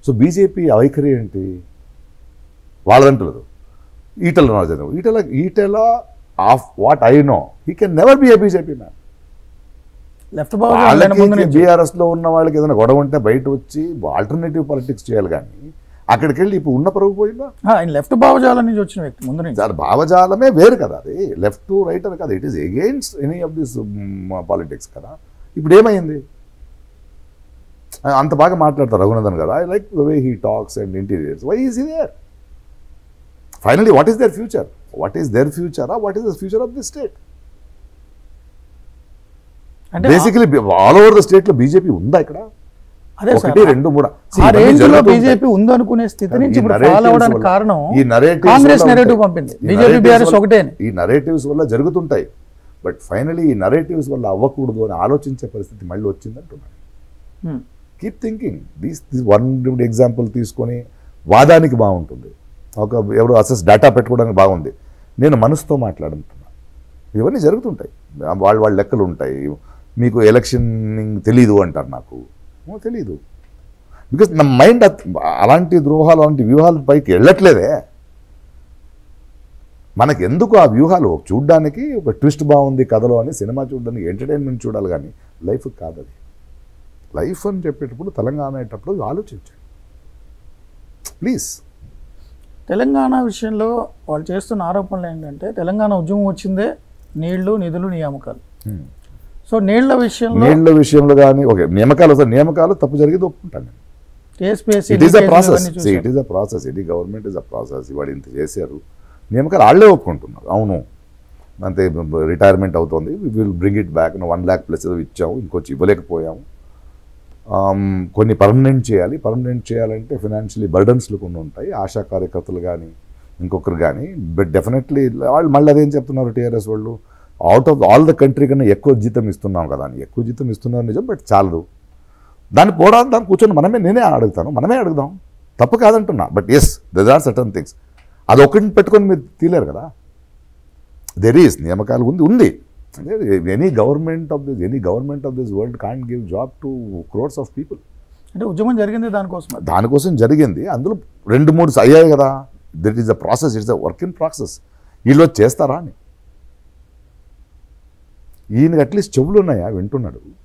So BJP వైఖరి ఏంటి వాళ్ళదంటలేదు Etela Rajender Etela Etela of what I know he can never be a BJP man left భావజాలం ముందు వాళ్ళకి నుంచి బీఆర్ఎస్ లో ఉన్న వాళ్ళకి ఏదైనా గొడవ ఉంటే బయట వచ్చి ఆల్టర్నేటివ్ పాలిటిక్స్ చేయాలి కానీ అక్కడికి వెళ్ళి ఇప్పుడు ఉన్న పరుగు పోయిందా ఆ, ఆయన లెఫ్ట్ భావజాలం నుంచి వచ్చిన వ్యక్తి ముందు నుంచి దాని భావజాలమే వేరు కదా అది లెఫ్ట్ టు రైట్ అని కదా it is against any of this politics కదా ఇప్పుడు ఏమైంది అంత బాగా మాట్లాడతారు రఘునందన్ గారు I like the way he talks and interiors why is there finally what is their future what is their future what is the future of the state అంటే basically all over the state లో BJP ఉందా ఇక్కడ అదే sir ఒకటి రెండు మూడు See, ఆ ఇవన్నీ రేంజ్ లో జరుగుతూ బీజేపీ ఉందనుకునే స్థితి నుంచి ఈ ఇప్పుడు narratives ఫాలో అవడానికి వల్ల- కారణం ఈ narratives కాంగ్రెస్ వల్ల నెరేటివ్ ఉంటాయి. పంపింది ఈ బీజేపీ narratives బీఆర్ఎస్ వల్ల- ఒకటే అని. ఈ నరేటివ్స్ వల్ల జరుగుతుంటాయి బట్ ఫైనలీ ఈ నరేటివ్స్ వల్ల అవ్వకూడదు అని ఆలోచించే పరిస్థితి మళ్ళీ వచ్చిందంటున్నాను Hmm. Keep thinking these one example తీసుకొని వాదానికి బాగుంటుంది ఒక ఎవరు అసెస్ డేటా పెట్టుకోవడానికి బాగుంది నేను మనసుతో మాట్లాడుతున్నా ఇవన్నీ జరుగుతుంటాయి వాళ్ళ వాళ్ళ లెక్కలు ఉంటాయి మీకు ఎలక్షన్ తెలీదు అంటారు నాకు "ఓ, తెలీదు బికాస్ నా మైండ్ అలాంటి ద్రోహాలు అలాంటి వ్యూహాల పైకి వెళ్ళట్లేదే మనకి ఎందుకు ఆ వ్యూహాలు చూడ్డానికి ఒక ట్విస్ట్ బాగుంది కథలో అని సినిమా చూడడానికి ఎంటర్టైన్మెంట్ చూడాలి కానీ లైఫ్ కాదది లైఫ్ అని చెప్పేటప్పుడు తెలంగాణ అనేటప్పుడు ఆలోచించండి ప్లీజ్ తెలంగాణ విషయంలో వాళ్ళు చేస్తున్న ఆరోపణలు ఏంటంటే తెలంగాణ ఉద్యమం వచ్చిందే నీళ్లు నిధులు నియామకాలు సో నీళ్ల విషయంలో నీళ్ళ విషయంలో కానీ ఓకే నియామకాలు వస్తాయి నియామకాలు తప్పు జరిగేది ఒప్పుకుంటాను నేను TSPSC it is a process it is a process ఇది గవర్నమెంట్ ఇస్ అ ప్రాసెస్ ఇవాడు ఇంత చేశారు నియామకాలు వాళ్ళే ఒప్పుకుంటున్నారు అవును అంతే రిటైర్మెంట్ అవుతుంది will bring it back one lakh plus ఏదో ఇచ్చాము ఇంకొచ్చి ఇవ్వలేకపోయాము Um, కొన్ని పర్మనెంట్ చేయాలి పర్మనెంట్ చేయాలంటే ఫినాన్షియలీ బర్డన్స్లు కొన్ని ఉంటాయి ఆశా కార్యకర్తలు కానీ ఇంకొకరు కానీ బట్ డెఫినెట్లీ వాళ్ళు మళ్ళీ అదేం చెప్తున్నారు టీఆర్ఎస్ వాళ్ళు out of all the country కన్నా ఎక్కువ జీతం ఇస్తున్నాం కదా అని ఎక్కువ జీతం ఇస్తున్నారు నిజం బట్ చాలదు దాన్ని పోవడానికి దాన్ని కూర్చొని మనమే నేనే అడుగుతాను మనమే అడుగుదాం తప్పు కాదంటున్నా but yes there are certain things అది ఒకటిని పెట్టుకొని మీరు తీలేరు కదా దెర్ ఈస్ నియామకాలు ఉంది ఉంది any government of this any government of this world can't give job to crores of people అంటే ఉద్యమం జరిగింది దానికోసం దానికోసం జరిగింది అందులో రెండు మూడు అయ్యాయి కదా that is a process it's a work in process వీళ్ళు చేస్తారా అని ఈయనకి అట్లీస్ట్ చెవులు ఉన్నాయా వింటున్నాడు